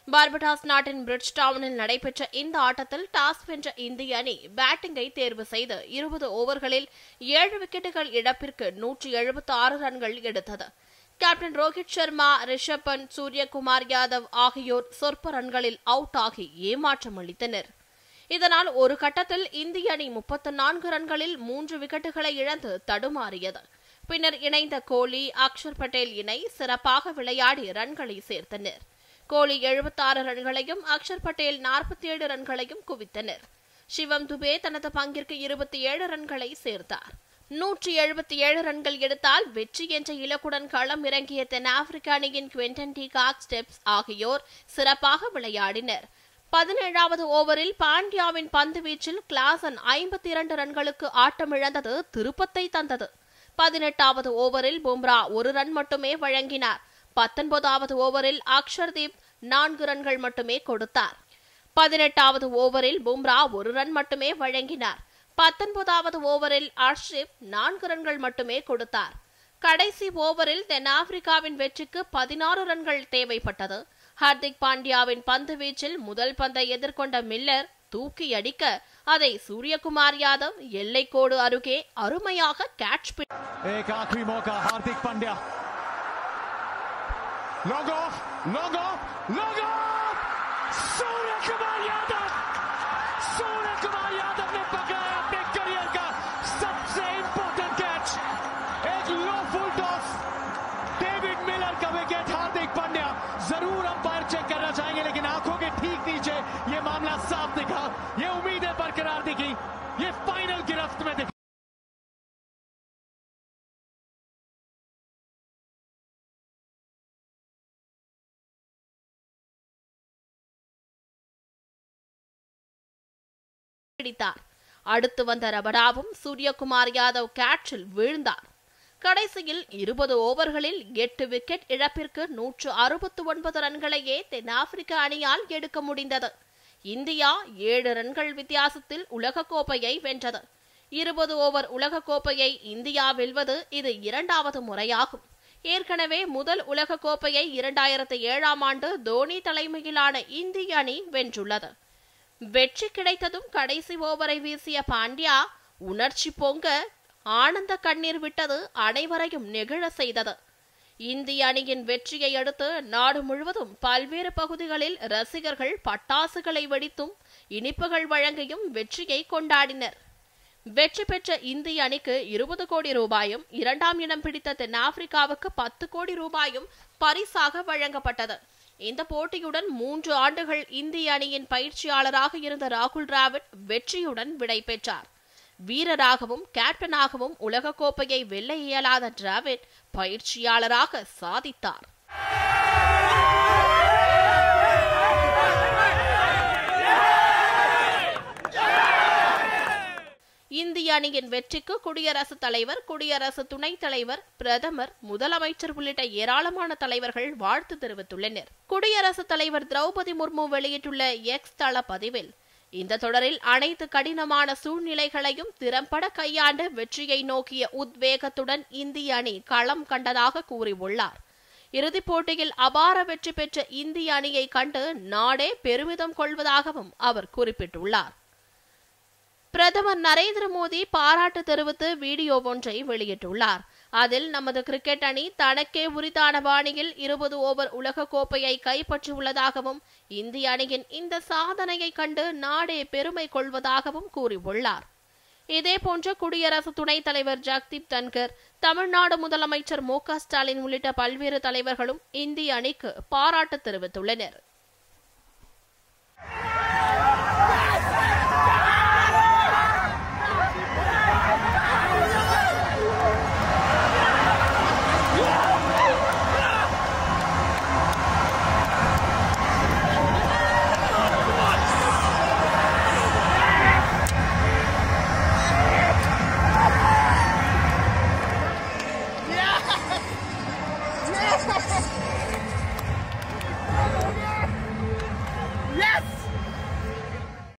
Barbados நாட்டின் bridge டவுனில் நடைபெற்ற இந்த ஆட்டத்தில் டாஸ் வென்ற இந்திய அணி பேட்டிங்கை தேர்வு செய்து இருபது ஓவர்களில் ஏழு விக்கெட்டுகள் இழப்பிற்கு நூற்றி எழுபத்தி ஆறு ரன்கள் எடுத்தது கேப்டன் ரோஹித் சர்மா ரிஷப் பந்த் சூரியகுமார் யாதவ் ஆகியோர் சொற்ப ரன்களில் அவுட் ஆகி ஏமாற்றம் அளித்தனர் இதனால் ஒரு கட்டத்தில் இந்திய அணி முப்பத்து நான்கு ரன்களில் மூன்று விக்கெட்டுகளை இழந்து தடுமாறியது பின்னர் இணைந்த கோலி அக்ஷர் பட்டேல் இணை சிறப்பாக விளையாடி ரன்களை சேர்த்தனர் கோலி எழுபத்தாறு ரன்களையும் அக்ஷர் பட்டேல் நாற்பத்தி ஏழு ரன்களையும் குவித்தனர் சிவம் துபே தனது பங்கிற்கு இருபத்தி ஏழு ரன்களை சேர்த்தார் நூற்றி எழுபத்தி ஏழு ரன்கள் எடுத்தால் வெற்றி என்ற இலக்குடன் களம் இறங்கிய தென்னாப்பிரிக்க அணியின் குவென்டன் டி காக் ஸ்டெப்ஸ் ஆகியோர் சிறப்பாக விளையாடினர் பதினேழாவது ஓவரில் பாண்டியாவின் பந்து வீச்சில் கிளாசன் ஐம்பத்தி இரண்டு ரன்களுக்கு ஆட்டமிழந்தது திருப்பத்தை தந்தது பதினெட்டாவது ஓவரில் பும்ரா ஒரு ரன் மட்டுமே வழங்கினார் பத்தொன்பதாவது ஓவரில் அக்ஷர்தீப் நான்கு ரன்கள் மட்டுமே கொடுத்தார் பதினெட்டாவது ஓவரில் பும்ரா ஒரு ரன் மட்டுமே வழங்கினார் பத்தொன்பதாவது ஓவரில் அர்ஷிப் நான்கு ரன்கள் மட்டுமே கொடுத்தார் கடைசி ஓவரில் தென்னாப்பிரிக்காவின் வெற்றிக்கு பதினாறு ரன்கள் தேவைப்பட்டது ஹர்திக் பாண்டியாவின் பந்து வீச்சில் முதல் பந்தை எதிர்கொண்ட மில்லர் தூக்கி அடிக்க அதை சூரியகுமார் யாதவ் எல்லைக்கோடு அருகே அருமையாக கேட்ச் एक आखिरी मौका Hardik Pandya long off long off long off Surya Kumar Yadav Surya Kumar Yadav ने पकड़ा अपने करियर का सबसे इंपॉर्टेंट कैच एक low full toss David Miller का विकेट हार्दिक पांड्या जरूर अंपायर चेक करना चाहेंगे लेकिन आंखों के ठीक नीचे ये मामला साफ दिखा ये उम्मीदें बरकरार दिखी ये फाइनल गिरफ्त में दिखी பிடித்தார் அடுத்து வந்த ரபடாவும் சூரியகுமார் யாதவ் கேட்சில் வீழ்ந்தார் கடைசியில் இருபது ஓவர்களில் எட்டு விக்கெட் இழப்பிற்கு நூற்று அறுபத்து ஒன்பது ரன்களையே தென்னாப்பிரிக்க அணியால் எடுக்க முடிந்தது இந்தியா ஏழு ரன்கள் வித்தியாசத்தில் உலகக்கோப்பையை வென்றது இருபது ஓவர் உலகக்கோப்பையை இந்தியா வெல்வது இது இரண்டாவது முறையாகும் ஏற்கனவே முதல் உலகக்கோப்பையை இரண்டாயிரத்து ஏழாம் ஆண்டு தோனி தலைமையிலான இந்திய அணி வென்றுள்ளது வெற்றி கிடைத்ததும் கடைசி ஓவரை வீசிய பாண்டியா உணர்ச்சி பொங்க ஆனந்த கண்ணீர் விட்டது அனைவரையும் நெகிழ செய்தது இந்திய அணியின் வெற்றியை அடுத்து நாடு முழுவதும் பல்வேறு பகுதிகளில் ரசிகர்கள் பட்டாசுகளை வெடித்தும் இனிப்புகள் வழங்கியும் வெற்றியை கொண்டாடினர் வெற்றி பெற்ற இந்திய அணிக்கு இருபது கோடி ரூபாயும் இரண்டாம் இடம் பிடித்த தென்னாப்பிரிக்காவுக்கு பத்து கோடி ரூபாயும் பரிசாக வழங்கப்பட்டது இந்த போட்டியுடன் மூன்று ஆண்டுகள் இந்திய அணியின் பயிற்சியாளராக இருந்த ராகுல் டிராவிட் வெற்றியுடன் விடை பெற்றார் வீரராகவும் கேப்டனாகவும் உலகக்கோப்பையை வெல்ல இயலாத டிராவிட் பயிற்சியாளராக சாதித்தார் இந்திய அணியின் வெற்றிக்கு குடியரசுத் தலைவர் குடியரசு துணைத் தலைவர் பிரதமர் முதலமைச்சர் உள்ளிட்ட ஏராளமான தலைவர்கள் வாழ்த்து தெரிவித்துள்ளனர் குடியரசுத் தலைவர் திரௌபதி முர்மு வெளியிட்டுள்ள எக்ஸ் தள பதிவில் இந்த தொடரில் அனைத்து கடினமான சூழ்நிலைகளையும் திறம்பட கையாண்டு வெற்றியை நோக்கிய உத்வேகத்துடன் இந்திய அணி களம் கண்டதாக கூறியுள்ளார் இறுதிப் போட்டியில் அபார வெற்றி பெற்ற இந்திய அணியை கண்டு நாடே பெருமிதம் கொள்வதாகவும் அவர் குறிப்பிட்டுள்ளார் பிரதமர் நரேந்திர மோடி பாராட்டு தெரிவித்து வீடியோ ஒன்றை வெளியிட்டுள்ளார் அதில் நமது கிரிக்கெட் அணி தனக்கே உரித்தான பாணியில் இருபது ஓவர் உலகக்கோப்பையை கைப்பற்றியுள்ளதாகவும் இந்திய அணியின் இந்த சாதனையை கண்டு நாடே பெருமை கொள்வதாகவும் கூறியுள்ளார் இதேபோன்று குடியரசு துணைத் தலைவர் ஜக்தீப் தன்கர் தமிழ்நாடு முதலமைச்சர் மு க ஸ்டாலின் உள்ளிட்ட பல்வேறு தலைவர்களும் இந்திய அணிக்கு பாராட்டு தெரிவித்துள்ளனர்